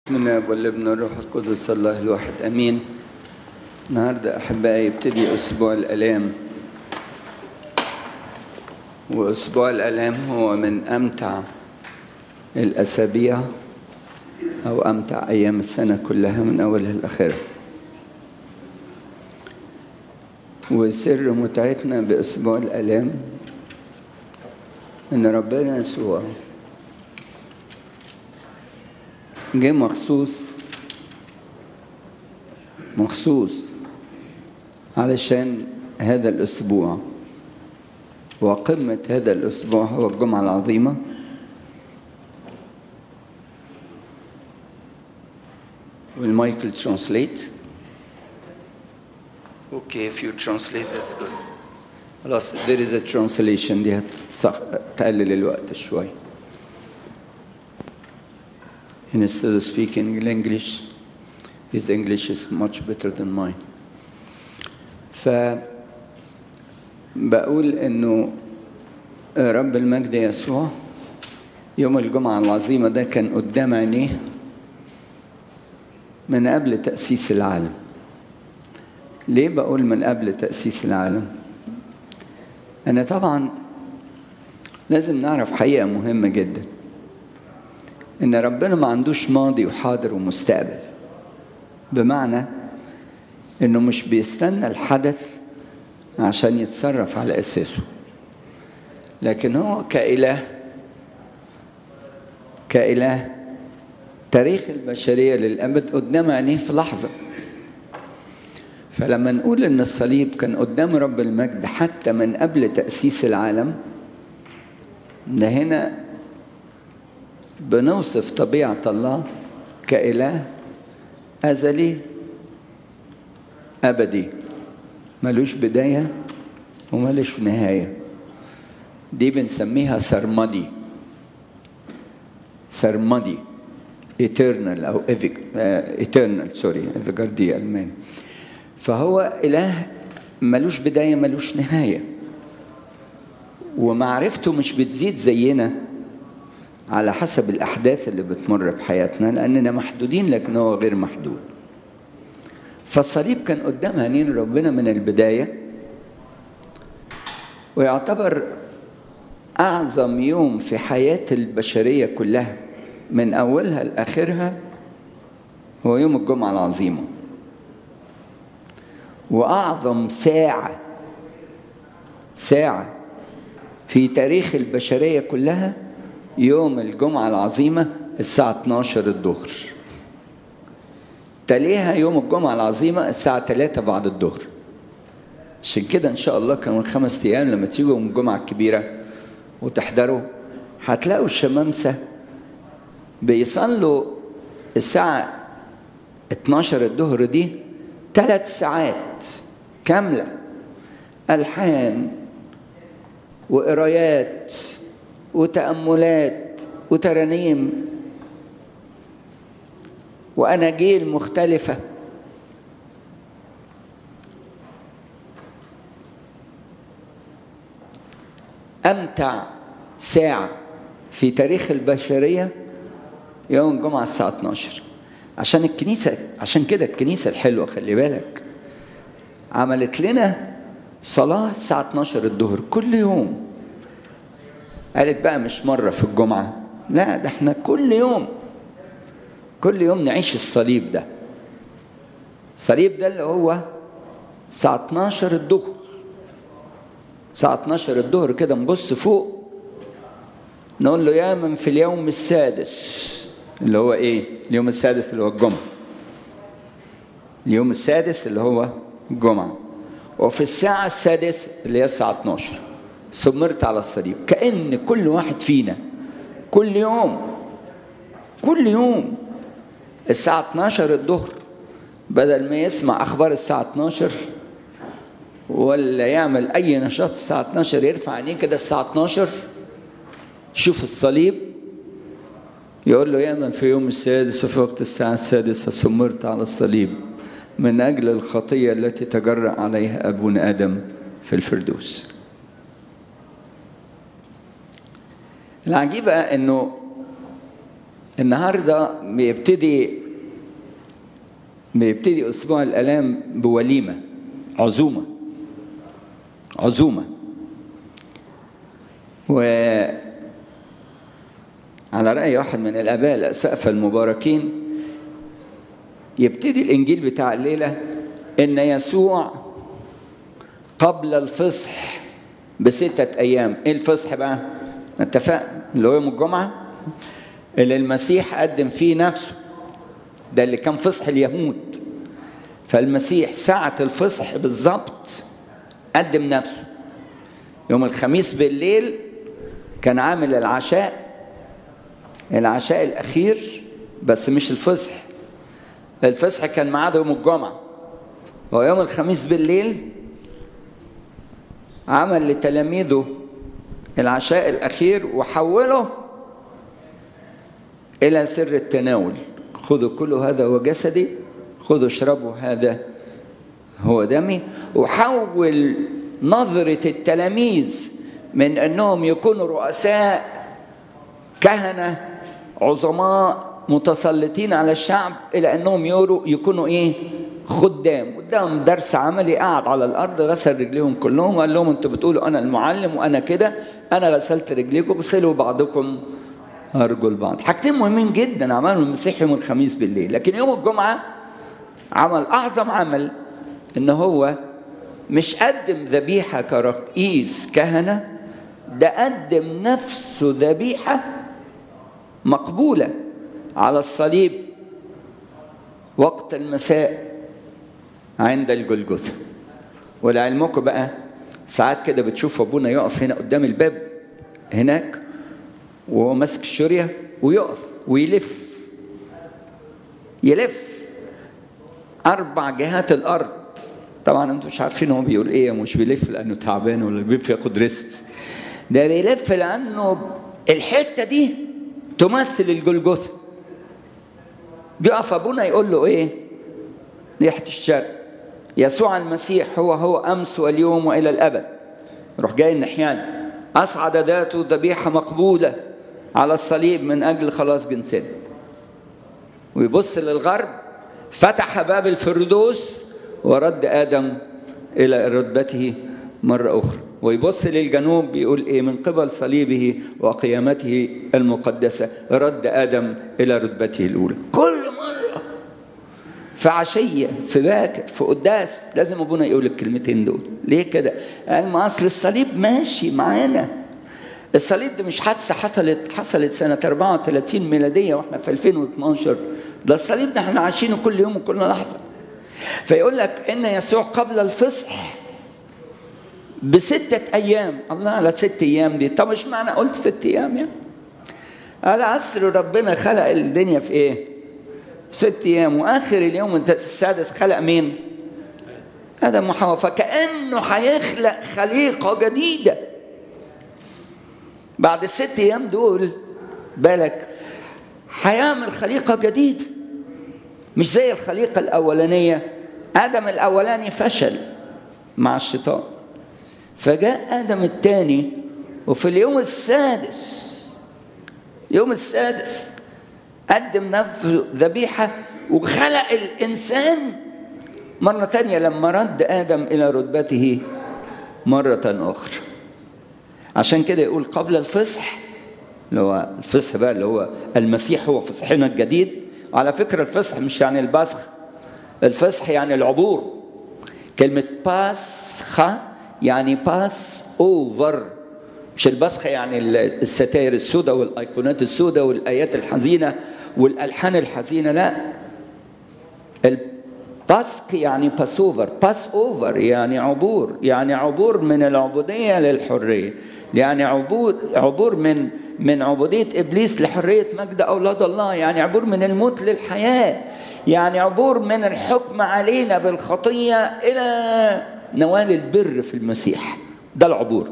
من الاب والابن والروح القدس الله الواحد امين النهارده احبائي يبتدي اسبوع الالام واسبوع الالام هو من امتع الاسابيع او امتع ايام السنه كلها من اولها لاخرها وسر متعتنا باسبوع الالام ان ربنا يسوع جه مخصوص مخصوص علشان هذا الأسبوع وقمة هذا الأسبوع هو الجمعة العظيمة والمايكل ترانسليت اوكي if you translate that's good خلاص there is a translation دي هتقلل الوقت شوي instead of speaking English his English is much better than mine ف بقول انه رب المجد يسوع يوم الجمعة العظيمة ده كان قدام عينيه من قبل تأسيس العالم ليه بقول من قبل تأسيس العالم أنا طبعا لازم نعرف حقيقة مهمة جدا إن ربنا ما عندوش ماضي وحاضر ومستقبل بمعنى إنه مش بيستنى الحدث عشان يتصرف على أساسه لكن هو كإله كإله تاريخ البشرية للأبد قدام عينيه في لحظة فلما نقول إن الصليب كان قدام رب المجد حتى من قبل تأسيس العالم ده هنا بنوصف طبيعة الله كإله أزلي أبدي ملوش بداية وملوش نهاية دي بنسميها سرمدي سرمدي eternal أو eternal سوري افيجاردي ألماني فهو إله ملوش بداية ملوش نهاية ومعرفته مش بتزيد زينا على حسب الأحداث اللي بتمر بحياتنا لأننا محدودين لكن هو غير محدود فالصليب كان قدام عينين ربنا من البداية ويعتبر أعظم يوم في حياة البشرية كلها من أولها لآخرها هو يوم الجمعة العظيمة وأعظم ساعة ساعة في تاريخ البشرية كلها يوم الجمعة العظيمة الساعة 12 الظهر تليها يوم الجمعة العظيمة الساعة 3 بعد الظهر عشان كده إن شاء الله كمان خمس أيام لما تيجوا يوم الجمعة الكبيرة وتحضروا هتلاقوا الشمامسة بيصلوا الساعة 12 الظهر دي ثلاث ساعات كاملة ألحان وقرايات وتأملات وترانيم وأناجيل مختلفة أمتع ساعة في تاريخ البشرية يوم الجمعة الساعة 12 عشان الكنيسة عشان كده الكنيسة الحلوة خلي بالك عملت لنا صلاة الساعة 12 الظهر كل يوم قالت بقى مش مرة في الجمعة لا ده احنا كل يوم كل يوم نعيش الصليب ده الصليب ده اللي هو الساعة 12 الظهر الساعة 12 الظهر كده نبص فوق نقول له يا من في اليوم السادس اللي هو ايه اليوم السادس اللي هو الجمعة اليوم السادس اللي هو الجمعة وفي الساعة السادسة اللي هي الساعة 12 سمرت على الصليب كأن كل واحد فينا كل يوم كل يوم الساعة 12 الظهر بدل ما يسمع أخبار الساعة 12 ولا يعمل أي نشاط الساعة 12 يرفع عينيه كده الساعة 12 شوف الصليب يقول له يا من في يوم السادس وفي وقت الساعة السادسة سمرت على الصليب من أجل الخطية التي تجرأ عليها أبونا آدم في الفردوس العجيبة انه النهارده بيبتدي بيبتدي اسبوع الالام بوليمه عزومه عزومه و على راي واحد من الاباء الاسقفه المباركين يبتدي الانجيل بتاع الليله ان يسوع قبل الفصح بستة أيام إيه الفصح بقى؟ اتفقنا اللي هو يوم الجمعة اللي المسيح قدم فيه نفسه ده اللي كان فصح اليهود فالمسيح ساعة الفصح بالظبط قدم نفسه يوم الخميس بالليل كان عامل العشاء العشاء الأخير بس مش الفصح الفصح كان ميعاده يوم الجمعة ويوم الخميس بالليل عمل لتلاميذه العشاء الأخير وحوله إلى سر التناول خذوا كل هذا هو جسدي خذوا اشربوا هذا هو دمي وحول نظرة التلاميذ من أنهم يكونوا رؤساء كهنة عظماء متسلطين على الشعب إلى أنهم يكونوا إيه خدام قدام درس عملي قعد على الارض غسل رجليهم كلهم وقال لهم انتوا بتقولوا انا المعلم وانا كده انا غسلت رجليكم غسلوا بعضكم ارجل بعض حاجتين مهمين جدا عملهم المسيح يوم الخميس بالليل لكن يوم الجمعه عمل اعظم عمل ان هو مش قدم ذبيحه كرئيس كهنه ده قدم نفسه ذبيحه مقبوله على الصليب وقت المساء عند الجلجثة ولعلمكم بقى ساعات كده بتشوف ابونا يقف هنا قدام الباب هناك وهو ماسك الشورية ويقف ويلف يلف أربع جهات الأرض طبعا انتوا مش عارفين هو بيقول ايه مش بيلف لأنه تعبان ولا بيلف ياخد ريست ده بيلف لأنه الحتة دي تمثل الجلجثة بيقف ابونا يقول له ايه ريحة الشرق يسوع المسيح هو هو أمس واليوم وإلى الأبد روح جاي النحيان أصعد ذاته ذبيحة مقبولة على الصليب من أجل خلاص جنسنا ويبص للغرب فتح باب الفردوس ورد آدم إلى رتبته مرة أخرى ويبص للجنوب بيقول إيه من قبل صليبه وقيامته المقدسة رد آدم إلى رتبته الأولى كل مرة في عشية في باكر في قداس لازم أبونا يقول الكلمتين دول ليه كده؟ قال ما أصل الصليب ماشي معانا الصليب ده مش حادثة حصلت حصلت سنة 34 ميلادية واحنا في 2012 ده الصليب ده احنا عايشينه كل يوم وكل لحظة فيقول لك إن يسوع قبل الفصح بستة أيام الله على ست أيام دي طب مش معنى قلت ست أيام يعني على عصر ربنا خلق الدنيا في إيه؟ ست أيام وآخر اليوم السادس خلق مين؟ آدم وحواء فكأنه هيخلق خليقة جديدة بعد الست أيام دول بالك هيعمل خليقة جديدة مش زي الخليقة الأولانية آدم الأولاني فشل مع الشيطان فجاء آدم الثاني وفي اليوم السادس يوم السادس قدم نفسه ذبيحة وخلق الإنسان مرة ثانية لما رد آدم إلى رتبته مرة أخرى عشان كده يقول قبل الفصح اللي هو الفصح بقى اللي هو المسيح هو فصحنا الجديد وعلى فكرة الفصح مش يعني البسخ الفصح يعني العبور كلمة باسخة يعني باس اوفر مش البسخة يعني الستاير السوداء والايقونات السوداء والايات الحزينة والالحان الحزينة لا الباسك يعني باس اوفر باس اوفر يعني عبور يعني عبور من العبودية للحرية يعني عبور عبور من من عبودية إبليس لحرية مجد أولاد الله يعني عبور من الموت للحياة يعني عبور من الحكم علينا بالخطية إلى نوال البر في المسيح ده العبور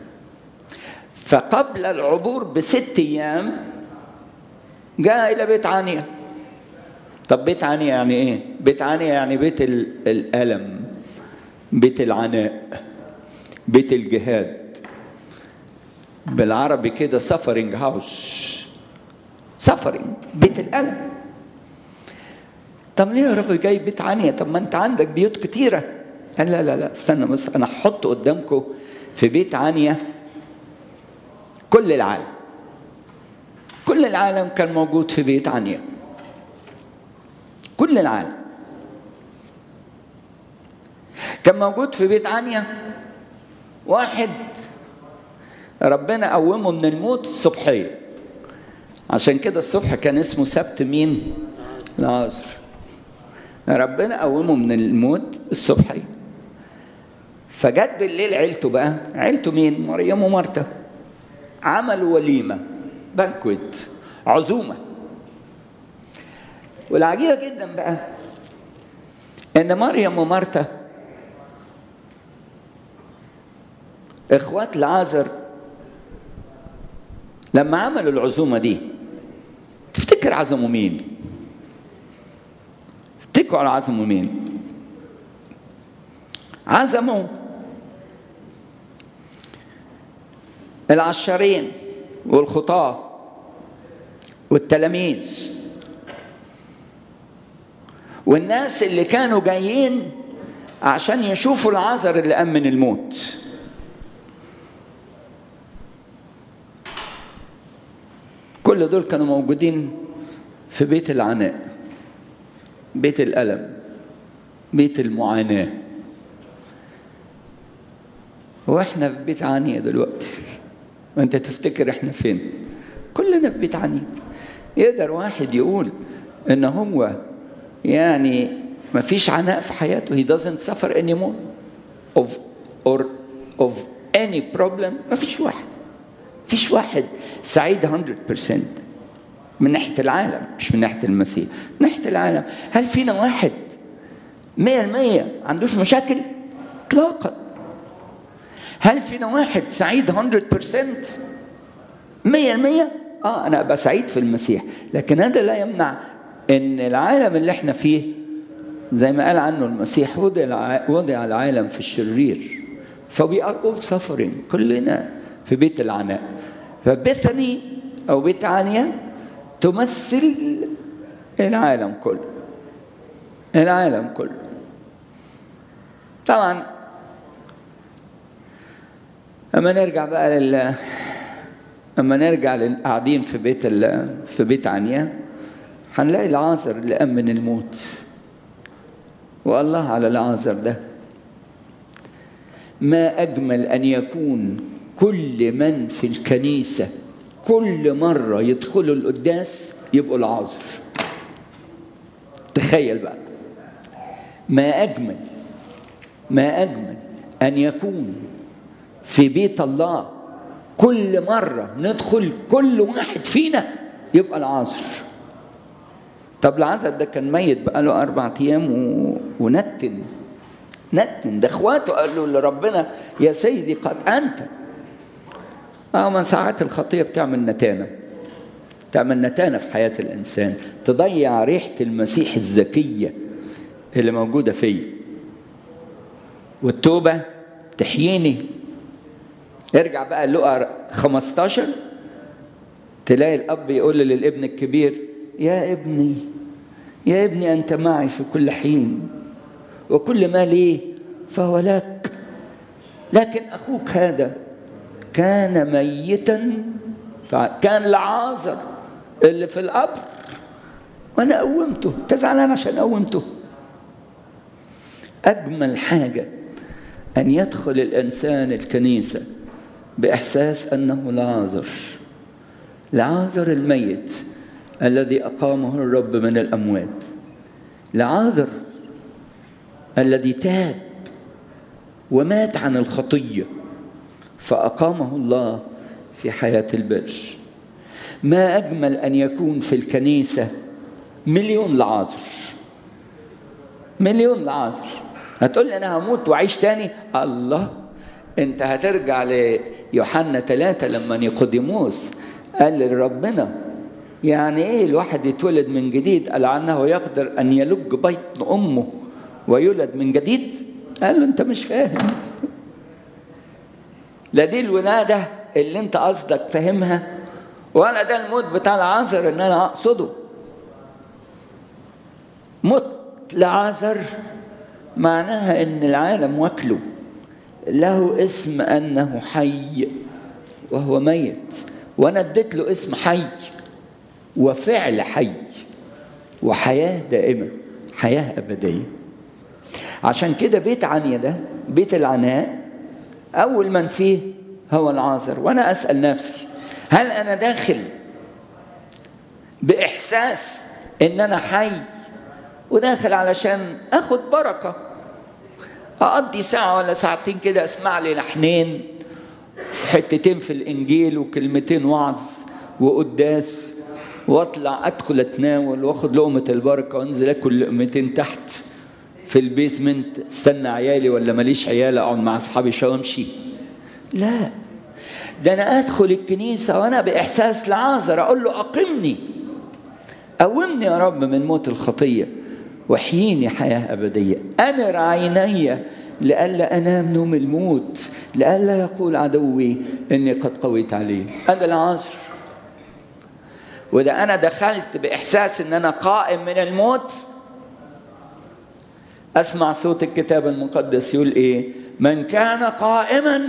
فقبل العبور بست أيام جاء إلى بيت عنيا طب بيت عنيا يعني إيه؟ بيت عنيا يعني بيت الألم بيت العناء بيت الجهاد بالعربي كده سفرنج هاوس سفرنج بيت الألم طب ليه يا رب جاي بيت عنيا طب ما انت عندك بيوت كتيره قال لا لا لا استنى بس انا هحط قدامكم في بيت عنيا كل العالم كل العالم كان موجود في بيت عنيا كل العالم كان موجود في بيت عنيا واحد ربنا قومه من الموت الصبحيه عشان كده الصبح كان اسمه سبت مين العصر ربنا قومه من الموت الصبحيه فجت بالليل عيلته بقى عيلته مين مريم ومرتا عملوا وليمه بانكويت عزومه والعجيبه جدا بقى ان مريم ومرتا اخوات العازر لما عملوا العزومه دي تفتكر عزموا مين تفتكروا عزموا مين عزموا العشارين والخطاه والتلاميذ والناس اللي كانوا جايين عشان يشوفوا العذر اللي قام من الموت كل دول كانوا موجودين في بيت العناء بيت الألم بيت المعاناة واحنا في بيت عنيا دلوقتي وانت تفتكر احنا فين كلنا في بيت عنيا يقدر واحد يقول ان هو يعني ما فيش عناء في حياته he doesn't suffer anymore of or of any problem ما فيش واحد فيش واحد سعيد 100% من ناحية العالم مش من ناحية المسيح من ناحية العالم هل فينا واحد 100% عندوش مشاكل اطلاقا هل فينا واحد سعيد 100% 100% اه انا ابقى سعيد في المسيح لكن هذا لا يمنع ان العالم اللي احنا فيه زي ما قال عنه المسيح وضع وضع العالم في الشرير فوي ار اول سفرنج كلنا في بيت العناء فبيثني او بيت عنيا تمثل العالم كله العالم كله طبعا اما نرجع بقى لل اما نرجع للقاعدين في بيت ال... في بيت عنيا هنلاقي العازر اللي قام من الموت والله على العازر ده ما اجمل ان يكون كل من في الكنيسه كل مره يدخلوا القداس يبقوا العازر تخيل بقى ما اجمل ما اجمل ان يكون في بيت الله كل مره ندخل كل واحد فينا يبقى العازر طب العازر ده كان ميت بقاله اربع ايام و... ونتن نتن ده اخواته قالوا لربنا يا سيدي قد انت اه ما ساعات الخطيه بتعمل نتانه تعمل نتانه في حياه الانسان تضيع ريحه المسيح الزكيه اللي موجوده فيا والتوبه تحييني ارجع بقى لقى 15 تلاقي الاب يقول للابن الكبير يا ابني يا ابني انت معي في كل حين وكل ما لي فهو لك لكن اخوك هذا كان ميتا كان لعازر اللي في القبر وانا قومته انت زعلان عشان قومته اجمل حاجه ان يدخل الانسان الكنيسه باحساس انه لعازر لعازر الميت الذي اقامه الرب من الاموات لعازر الذي تاب ومات عن الخطيه فاقامه الله في حياه البر ما اجمل ان يكون في الكنيسه مليون لعازر مليون لعازر هتقول لي انا هموت واعيش تاني الله انت هترجع ليوحنا ثلاثة لما نيقوديموس قال لربنا يعني ايه الواحد يتولد من جديد قال عنه يقدر ان يلج بطن امه ويولد من جديد قال له انت مش فاهم لا دي الولاده اللي انت قصدك فاهمها ولا ده الموت بتاع العذر ان انا اقصده مت لعازر معناها ان العالم واكله له اسم انه حي وهو ميت وانا اديت له اسم حي وفعل حي وحياه دائمه حياه ابديه عشان كده بيت عنيا ده بيت العناء اول من فيه هو العازر وانا اسال نفسي هل انا داخل باحساس ان انا حي وداخل علشان اخد بركه اقضي ساعه ولا ساعتين كده اسمع لي لحنين حتتين في الانجيل وكلمتين وعظ وقداس واطلع ادخل اتناول واخد لقمه البركه وانزل اكل لقمتين تحت في البيزمنت استنى عيالي ولا ماليش عيال اقعد مع اصحابي شويه وامشي لا ده انا ادخل الكنيسه وانا باحساس لعازر اقول له اقمني قومني يا رب من موت الخطيه واحييني حياه ابديه انر عيني لئلا انام نوم الموت لئلا يقول عدوي اني قد قويت عليه هذا العصر واذا انا دخلت باحساس ان انا قائم من الموت اسمع صوت الكتاب المقدس يقول ايه من كان قائما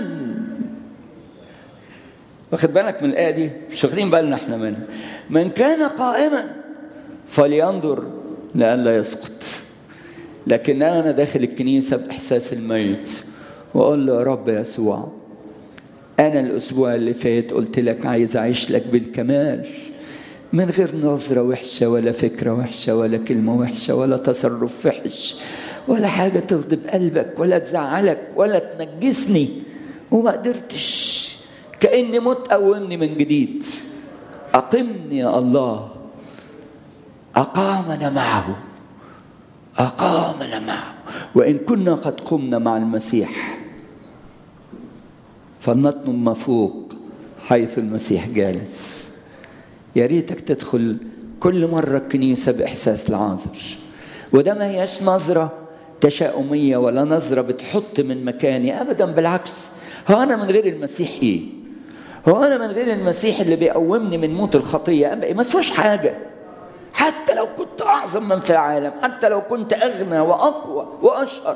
واخد بالك من الايه دي مش واخدين بالنا احنا منها من كان قائما فلينظر لئلا يسقط لكن انا داخل الكنيسه باحساس الميت واقول له يا رب يسوع انا الاسبوع اللي فات قلت لك عايز اعيش لك بالكمال من غير نظره وحشه ولا فكره وحشه ولا كلمه وحشه ولا تصرف وحش ولا حاجه تغضب قلبك ولا تزعلك ولا تنجسني وما قدرتش كاني مت قومني من جديد اقمني يا الله اقامنا معه أقامنا معه وإن كنا قد قمنا مع المسيح فلنطلب ما فوق حيث المسيح جالس يا ريتك تدخل كل مرة الكنيسة بإحساس العازر وده ما هياش نظرة تشاؤمية ولا نظرة بتحط من مكاني أبدا بالعكس هو أنا من غير المسيح إيه هو أنا من غير المسيح اللي بيقومني من موت الخطية أبقى ما اسواش حاجة حتى لو كنت أعظم من في العالم حتى لو كنت أغنى وأقوى وأشهر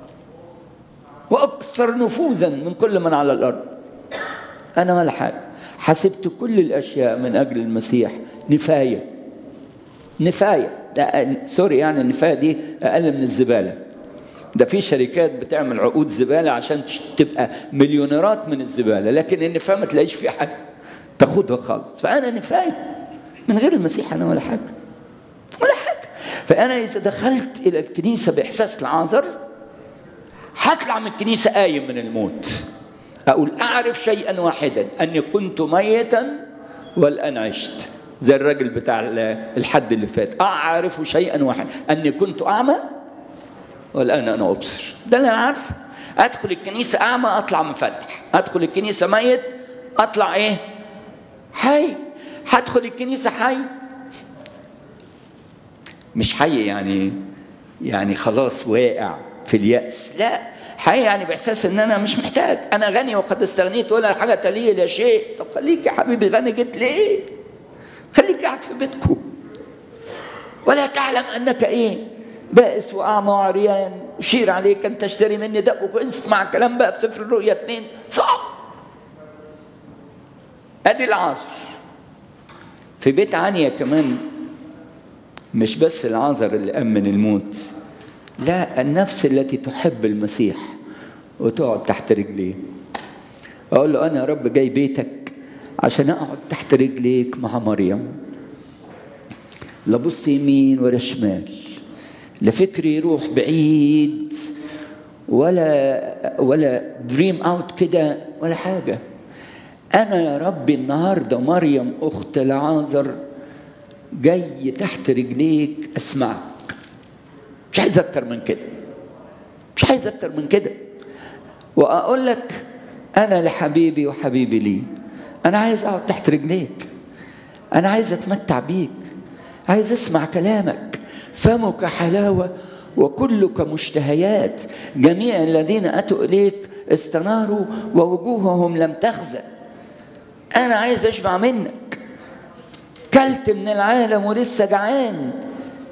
وأكثر نفوذا من كل من على الأرض أنا ولا حاجة حسبت كل الأشياء من أجل المسيح نفاية نفاية ده سوري يعني النفاية دي أقل من الزبالة ده في شركات بتعمل عقود زبالة عشان تبقى مليونيرات من الزبالة لكن النفاية ما تلاقيش فيها حاجة تاخدها خالص فأنا نفاية من غير المسيح أنا ولا حاجة ولا حاجة فأنا إذا دخلت إلى الكنيسة بإحساس العازر هطلع من الكنيسة قايم من الموت أقول أعرف شيئا واحدا أني كنت ميتا والآن عشت زي الراجل بتاع الحد اللي فات أعرف شيئا واحدا أني كنت أعمى والآن أنا أبصر ده اللي أنا عارفه أدخل الكنيسة أعمى أطلع مفتح أدخل الكنيسة ميت أطلع إيه حي هدخل الكنيسة حي مش حي يعني يعني خلاص واقع في اليأس لا حي يعني بإحساس إن أنا مش محتاج أنا غني وقد استغنيت ولا حاجة لي لا شيء طب خليك يا حبيبي غني جيت ليه خليك قاعد في بيتكم ولا تعلم أنك إيه بائس وأعمى وعريان أشير عليك أن تشتري مني دق واسمع الكلام بقى في سفر الرؤيا اتنين صعب أدي العصر في بيت عنيا كمان مش بس العذر اللي أمن الموت لا النفس التي تحب المسيح وتقعد تحت رجليه أقول له أنا يا رب جاي بيتك عشان أقعد تحت رجليك مع مريم لا بص يمين ولا شمال لا فكري يروح بعيد ولا ولا دريم اوت كده ولا حاجه انا يا ربي النهارده مريم اخت العازر جاي تحت رجليك اسمعك مش عايز اكتر من كده مش عايز اكتر من كده واقول لك انا لحبيبي وحبيبي لي انا عايز اقعد تحت رجليك انا عايز اتمتع بيك عايز اسمع كلامك فمك حلاوه وكلك مشتهيات جميع الذين اتوا اليك استناروا ووجوههم لم تخزى انا عايز اشبع منك كلت من العالم ولسه جعان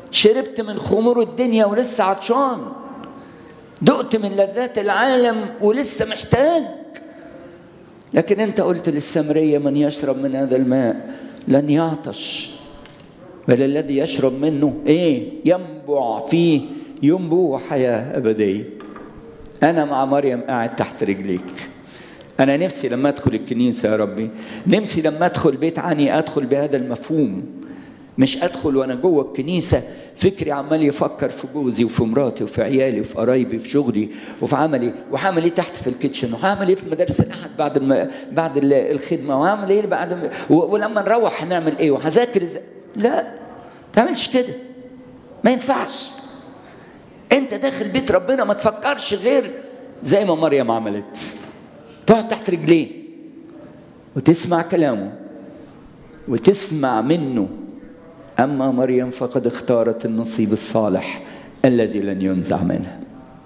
شربت من خمور الدنيا ولسه عطشان دقت من لذات العالم ولسه محتاج لكن انت قلت للسامرية من يشرب من هذا الماء لن يعطش بل الذي يشرب منه ايه ينبع فيه ينبوع حياة أبدية أنا مع مريم قاعد تحت رجليك أنا نفسي لما أدخل الكنيسة يا ربي نفسي لما أدخل بيت عني أدخل بهذا المفهوم مش أدخل وأنا جوه الكنيسة فكري عمال يفكر في جوزي وفي مراتي وفي عيالي وفي قرايبي وفي شغلي وفي عملي وهعمل ايه تحت في الكيتشن وهعمل ايه في مدارس الاحد بعد ما بعد الخدمه وهعمل ايه بعد ما ولما نروح هنعمل ايه وهذاكر ازاي لا ما تعملش كده ما ينفعش انت داخل بيت ربنا ما تفكرش غير زي ما مريم عملت تقعد تحت رجليه وتسمع كلامه وتسمع منه اما مريم فقد اختارت النصيب الصالح الذي لن ينزع منها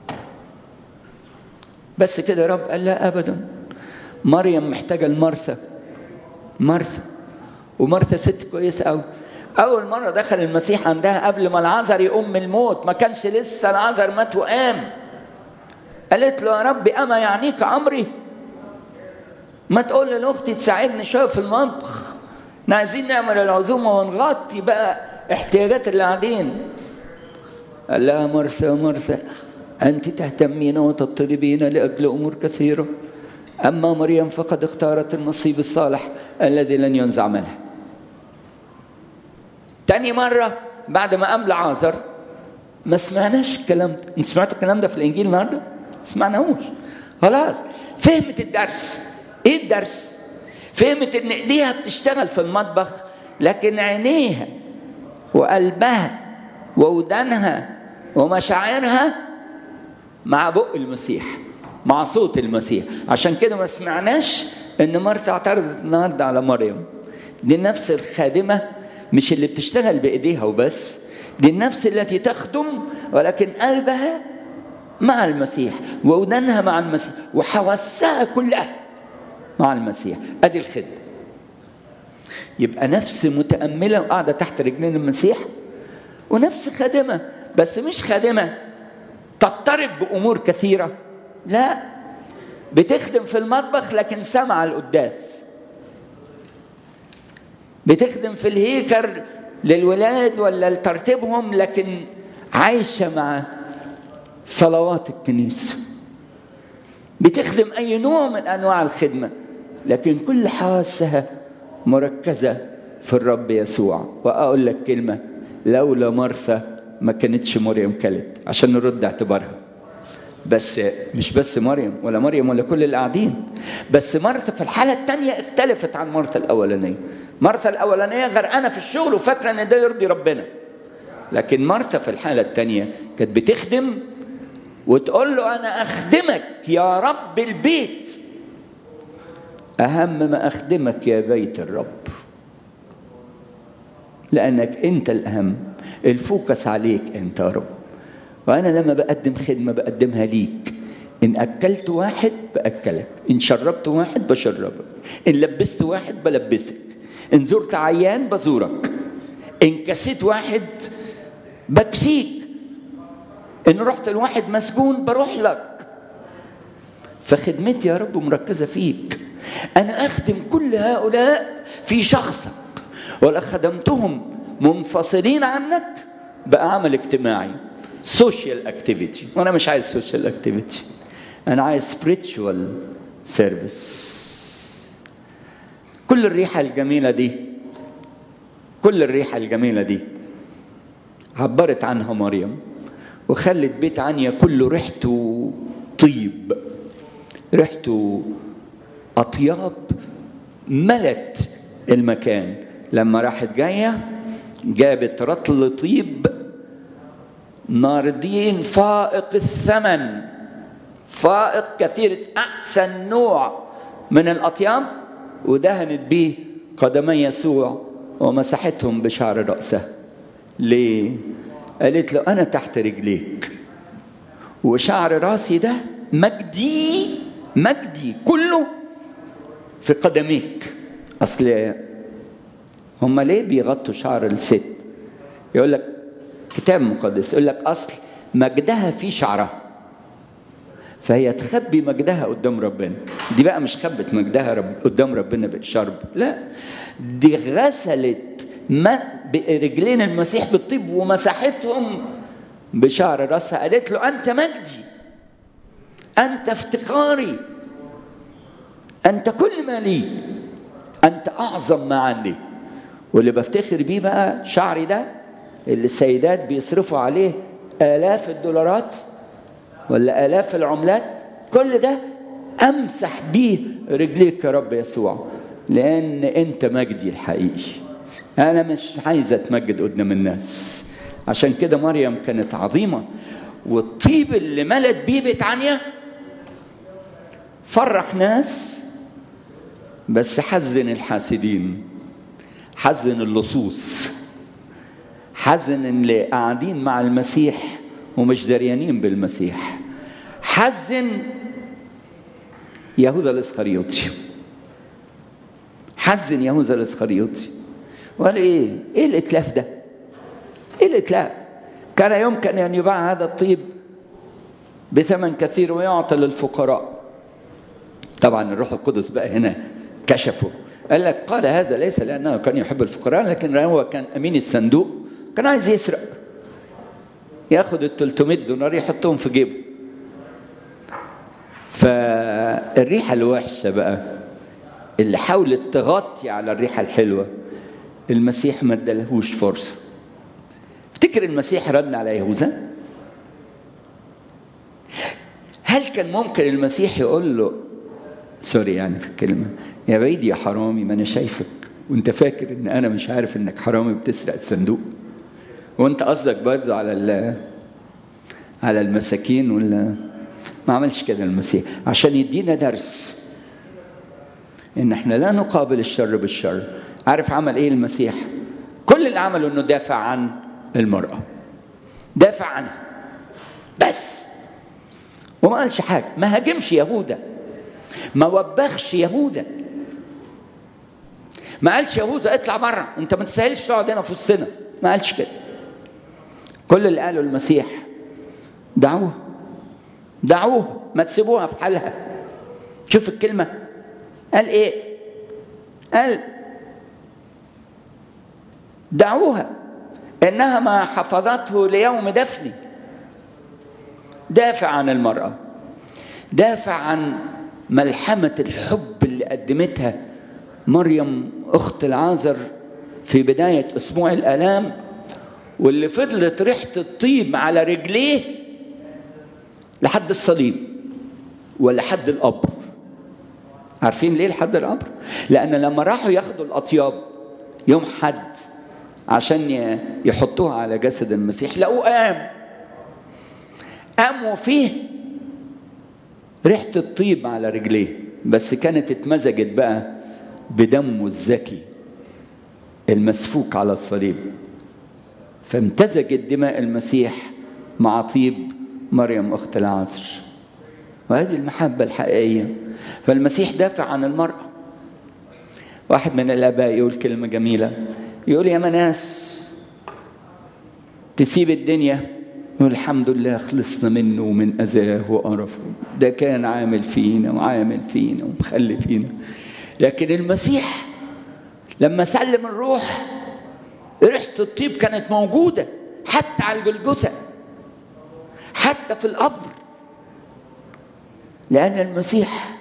بس كده رب قال لا ابدا مريم محتاجه لمرثا مرثا ومرثا ست كويسه قوي اول مره دخل المسيح عندها قبل ما العذر يقوم من الموت ما كانش لسه العذر مات وقام قالت له يا رب اما يعنيك امري ما تقول لاختي تساعدني شويه في المطبخ احنا عايزين نعمل العزومه ونغطي بقى احتياجات اللي قاعدين قال لها مرثا مرثا انت تهتمين وتطلبين لاجل امور كثيره اما مريم فقد اختارت النصيب الصالح الذي لن ينزع منها تاني مرة بعد ما قام لعازر ما سمعناش الكلام ده انت سمعتوا الكلام ده في الانجيل النهارده ما سمعناهوش خلاص فهمت الدرس ايه الدرس فهمت ان ايديها بتشتغل في المطبخ لكن عينيها وقلبها وودانها ومشاعرها مع بق المسيح مع صوت المسيح عشان كده ما سمعناش ان مرتا اعترضت النهارده على مريم دي نفس الخادمه مش اللي بتشتغل بايديها وبس دي النفس التي تخدم ولكن قلبها مع المسيح وودانها مع المسيح وحواسها كلها مع المسيح ادي الخدمه يبقى نفس متامله وقاعده تحت رجلين المسيح ونفس خادمه بس مش خادمه تضطرب بامور كثيره لا بتخدم في المطبخ لكن سامعه القداس بتخدم في الهيكل للولاد ولا لترتيبهم لكن عايشه مع صلوات الكنيسه بتخدم اي نوع من انواع الخدمه لكن كل حواسها مركزه في الرب يسوع واقول لك كلمه لولا مرثا ما كانتش مريم كلت عشان نرد اعتبارها بس مش بس مريم ولا مريم ولا كل اللي قاعدين بس مرثا في الحاله الثانيه اختلفت عن مرثا الاولانيه مرثا الاولانيه غرقانه في الشغل وفاكره ان ده يرضي ربنا لكن مرثا في الحاله الثانيه كانت بتخدم وتقول له انا اخدمك يا رب البيت اهم ما اخدمك يا بيت الرب لانك انت الاهم الفوكس عليك انت يا رب وانا لما بقدم خدمه بقدمها ليك ان اكلت واحد باكلك ان شربت واحد بشربك ان لبست واحد بلبسك ان زرت عيان بزورك ان كسيت واحد بكسيك ان رحت لواحد مسجون بروح لك فخدمتي يا رب مركزه فيك انا اخدم كل هؤلاء في شخصك ولا خدمتهم منفصلين عنك بقى عمل اجتماعي سوشيال اكتيفيتي وانا مش عايز سوشيال اكتيفيتي انا عايز سبريتشوال سيرفيس كل الريحه الجميله دي كل الريحه الجميله دي عبرت عنها مريم وخلت بيت عنيا كله ريحته طيب ريحته اطياب ملت المكان لما راحت جايه جابت رطل طيب ناردين فائق الثمن فائق كثير احسن نوع من الاطياب ودهنت به قدمي يسوع ومسحتهم بشعر راسه ليه قالت له انا تحت رجليك وشعر راسي ده مجدي مجدي كله في قدميك اصل هم ليه بيغطوا شعر الست يقول لك كتاب مقدس يقول لك اصل مجدها في شعرها فهي تخبي مجدها قدام ربنا دي بقى مش خبت مجدها رب قدام ربنا بالشرب لا دي غسلت ما برجلين المسيح بالطيب ومسحتهم بشعر راسها قالت له انت مجدي انت افتقاري انت كل ما لي انت اعظم ما عندي واللي بفتخر بيه بقى شعري ده اللي السيدات بيصرفوا عليه آلاف الدولارات ولا آلاف العملات كل ده أمسح بيه رجليك يا رب يسوع لأن أنت مجدي الحقيقي أنا مش عايز أتمجد قدام الناس عشان كده مريم كانت عظيمة والطيب اللي ملت بيه بيت عنيا فرح ناس بس حزن الحاسدين حزن اللصوص حزن اللي قاعدين مع المسيح ومش دريانين بالمسيح حزن يهوذا الاسخريوطي حزن يهوذا الاسخريوطي وقال ايه ايه الاتلاف ده ايه الاتلاف كان يمكن ان يباع هذا الطيب بثمن كثير ويعطى للفقراء طبعا الروح القدس بقى هنا كشفه قال لك قال هذا ليس لانه كان يحب الفقراء لكن هو كان امين الصندوق كان عايز يسرق ياخد ال 300 دولار يحطهم في جيبه فالريحه الوحشه بقى اللي حاولت تغطي على الريحه الحلوه المسيح ما ادالهوش فرصه افتكر المسيح رد على يهوذا هل كان ممكن المسيح يقول له سوري يعني في الكلمه يا بعيد يا حرامي ما انا شايفك وانت فاكر ان انا مش عارف انك حرامي بتسرق الصندوق وانت قصدك برضه على على المساكين ولا ما عملش كده المسيح عشان يدينا درس ان احنا لا نقابل الشر بالشر عارف عمل ايه المسيح كل اللي عمله انه دافع عن المرأة دافع عنها بس وما قالش حاجة ما هاجمش يهوذا ما وبخش يهوذا ما قالش يهوذا اطلع بره انت ما تستاهلش تقعد هنا في وسطنا ما قالش كده كل اللي قاله المسيح دعوه دعوه ما تسيبوها في حالها شوف الكلمة قال ايه قال دعوها انها ما حفظته ليوم دفني دافع عن المرأة دافع عن ملحمة الحب اللي قدمتها مريم أخت العازر في بداية أسبوع الآلام واللي فضلت ريحة الطيب على رجليه لحد الصليب ولحد القبر عارفين ليه لحد القبر؟ لأن لما راحوا ياخدوا الأطياب يوم حد عشان يحطوها على جسد المسيح لقوه قام قام وفيه ريحة الطيب على رجليه بس كانت اتمزجت بقى بدمه الزكي المسفوك على الصليب فامتزجت دماء المسيح مع طيب مريم اخت العذر وهذه المحبة الحقيقية فالمسيح دافع عن المرأة واحد من الآباء يقول كلمة جميلة يقول يا مناس تسيب الدنيا يقول الحمد لله خلصنا منه ومن أذاه وقرفه ده كان عامل فينا وعامل فينا ومخلي فينا لكن المسيح لما سلم الروح ريحة الطيب كانت موجودة حتى على الجلجثة حتى في القبر لأن المسيح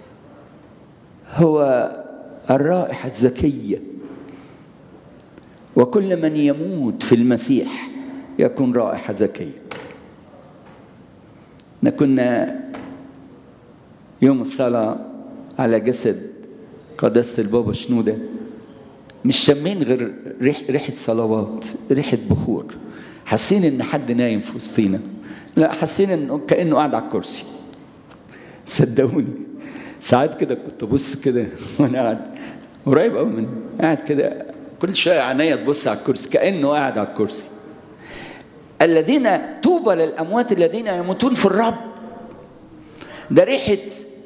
هو الرائحة الزكية وكل من يموت في المسيح يكون رائحة زكية احنا كنا يوم الصلاة على جسد قداسة البابا شنودة مش شامين غير ريح ريحة صلوات ريحة بخور حاسين ان حد نايم في وسطينا لا حاسين انه كانه قاعد على الكرسي صدقوني ساعات كده كنت ابص كده وانا قاعد قريب قوي من قاعد كده كل شويه عينيا تبص على الكرسي كانه قاعد على الكرسي الذين توبى للاموات الذين يموتون في الرب ده ريحه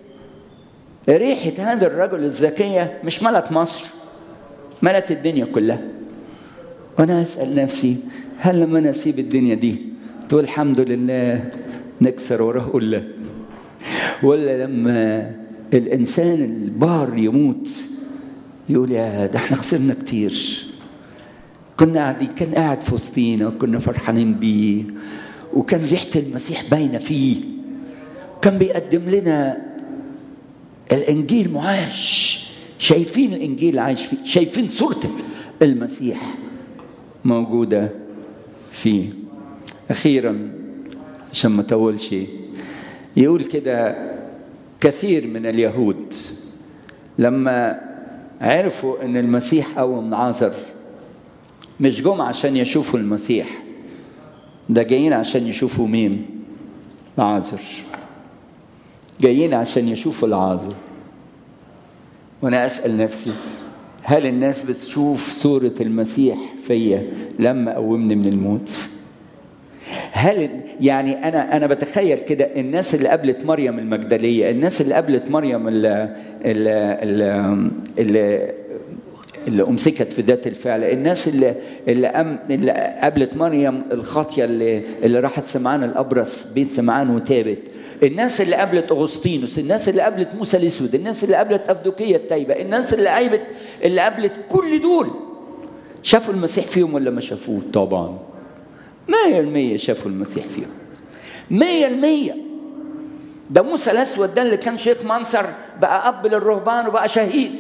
ريحه هذا الرجل الزكيه مش ملت مصر ملت الدنيا كلها وانا اسال نفسي هل لما انا اسيب الدنيا دي تقول الحمد لله نكسر وراه قله ولا لما الانسان البار يموت يقول يا ده احنا خسرنا كتير كنا قاعدين كان قاعد في وسطينا وكنا فرحانين بيه وكان ريحه المسيح باينه فيه كان بيقدم لنا الانجيل معاش شايفين الانجيل عايش فيه شايفين صوره المسيح موجوده فيه اخيرا عشان ما اطولش يقول كده كثير من اليهود لما عرفوا ان المسيح قوم عازر مش جم عشان يشوفوا المسيح ده جايين عشان يشوفوا مين العازر جايين عشان يشوفوا العازر وانا اسال نفسي هل الناس بتشوف صورة المسيح فيا لما قومني من الموت؟ هل يعني انا انا بتخيل كده الناس اللي قابلت مريم المجدليه الناس اللي قابلت مريم اللي اللي, اللي اللي امسكت في ذات الفعل الناس اللي اللي, أم اللي قابلت مريم الخاطيه اللي اللي راحت سمعان الابرص بيت سمعان وتابت الناس اللي قابلت اغسطينوس الناس اللي قابلت موسى الاسود الناس اللي قابلت افدوكيه التايبه الناس اللي قابلت اللي قابلت كل دول شافوا المسيح فيهم ولا ما شافوه طبعا مية المية شافوا المسيح فيهم مية المية ده موسى الأسود ده اللي كان شيخ منصر بقى أب للرهبان وبقى شهيد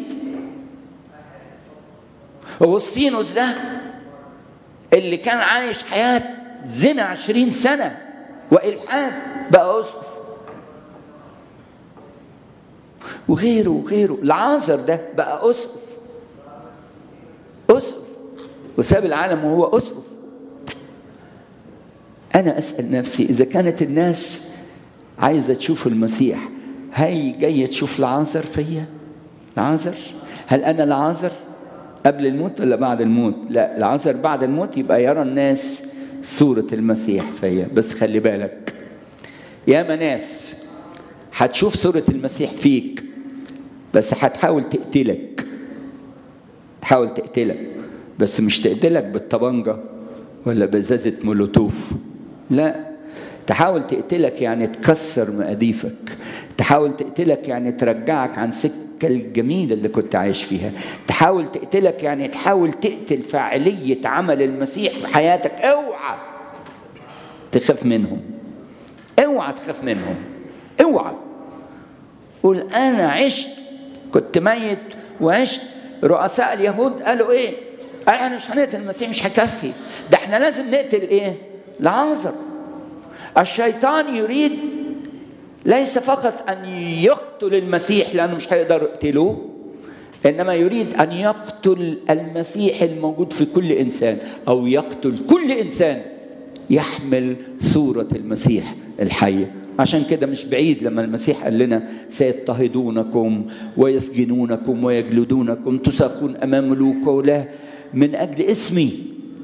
أغسطينوس ده اللي كان عايش حياة زنا عشرين سنة وإلحاد بقى أسقف وغيره وغيره العازر ده بقى أسقف أسقف وساب العالم وهو أسقف أنا أسأل نفسي إذا كانت الناس عايزة تشوف المسيح هي جاية تشوف العازر فيا العازر هل أنا العازر قبل الموت ولا بعد الموت لا العازر بعد الموت يبقى يرى الناس صورة المسيح فيا بس خلي بالك يا ناس هتشوف صورة المسيح فيك بس هتحاول تقتلك تحاول تقتلك بس مش تقتلك بالطبنجة ولا بزازة مولوتوف لا تحاول تقتلك يعني تكسر مقاديفك تحاول تقتلك يعني ترجعك عن سكة الجميلة اللي كنت عايش فيها تحاول تقتلك يعني تحاول تقتل فاعلية عمل المسيح في حياتك اوعى تخاف منهم اوعى تخاف منهم اوعى قول انا عشت كنت ميت وعشت رؤساء اليهود قالوا ايه قال احنا مش هنقتل المسيح مش هيكفي ده احنا لازم نقتل ايه لعازر الشيطان يريد ليس فقط ان يقتل المسيح لانه مش هيقدر يقتله انما يريد ان يقتل المسيح الموجود في كل انسان او يقتل كل انسان يحمل صوره المسيح الحيه عشان كده مش بعيد لما المسيح قال لنا سيضطهدونكم ويسجنونكم ويجلدونكم تساقون امام ملوك ولا من اجل اسمي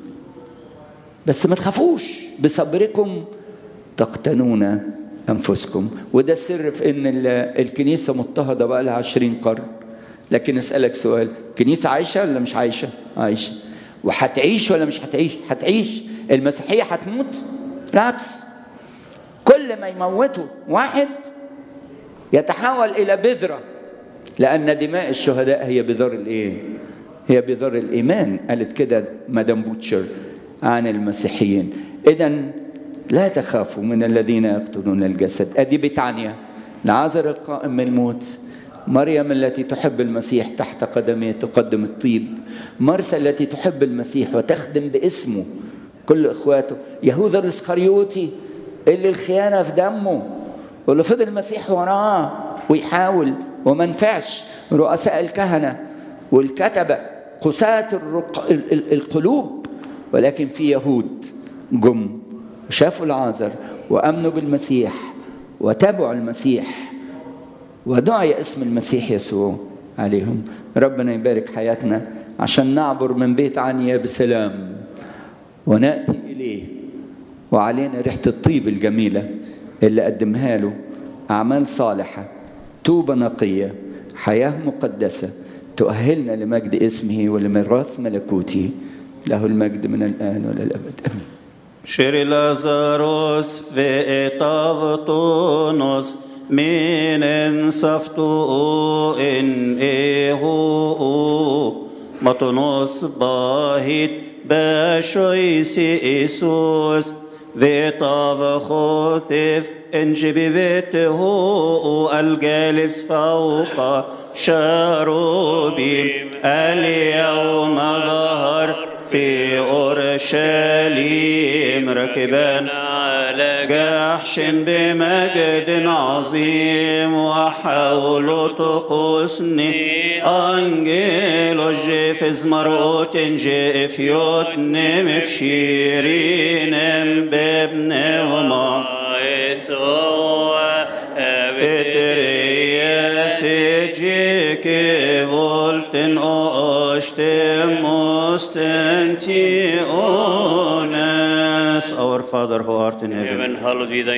بس ما تخافوش بصبركم تقتنون انفسكم وده السر في ان الكنيسه مضطهده بقى لها 20 قرن لكن اسالك سؤال الكنيسه عايشه ولا مش عايشه عايشه وهتعيش ولا مش هتعيش هتعيش المسيحيه هتموت بالعكس كل ما يموتوا واحد يتحول الى بذره لان دماء الشهداء هي بذار الايه هي بذار الايمان قالت كده مدام بوتشر عن المسيحيين اذا لا تخافوا من الذين يقتلون الجسد ادي بتعنيا العازر القائم من الموت مريم التي تحب المسيح تحت قدميه تقدم الطيب مرثا التي تحب المسيح وتخدم باسمه كل اخواته يهوذا الاسخريوطي اللي الخيانه في دمه واللي فضل المسيح وراه ويحاول وما نفعش رؤساء الكهنه والكتبه قساة الرق... القلوب ولكن في يهود جم وشافوا العازر وامنوا بالمسيح وتابعوا المسيح ودعي اسم المسيح يسوع عليهم ربنا يبارك حياتنا عشان نعبر من بيت عنيا بسلام وناتي اليه وعلينا ريحه الطيب الجميله اللي قدمها له اعمال صالحه توبه نقيه حياه مقدسه تؤهلنا لمجد اسمه ولميراث ملكوته له المجد من الآن وللأبد آمين Shiri Lazarus ve'etavtonos minen saftu in ehu matonos bahit bashoisi Isus ve'etav khothif إن جببته الجالس فوق شاروبيم اليوم ظهر في أورشليم ركبا على جحش بمجد عظيم وحول طقوسني أنجيل جيفز مرؤوت جيف يوتنم بشيرين بابن وما Peter sicike volten ostemos Our Father who art in heaven, Heaven, hallowed be thy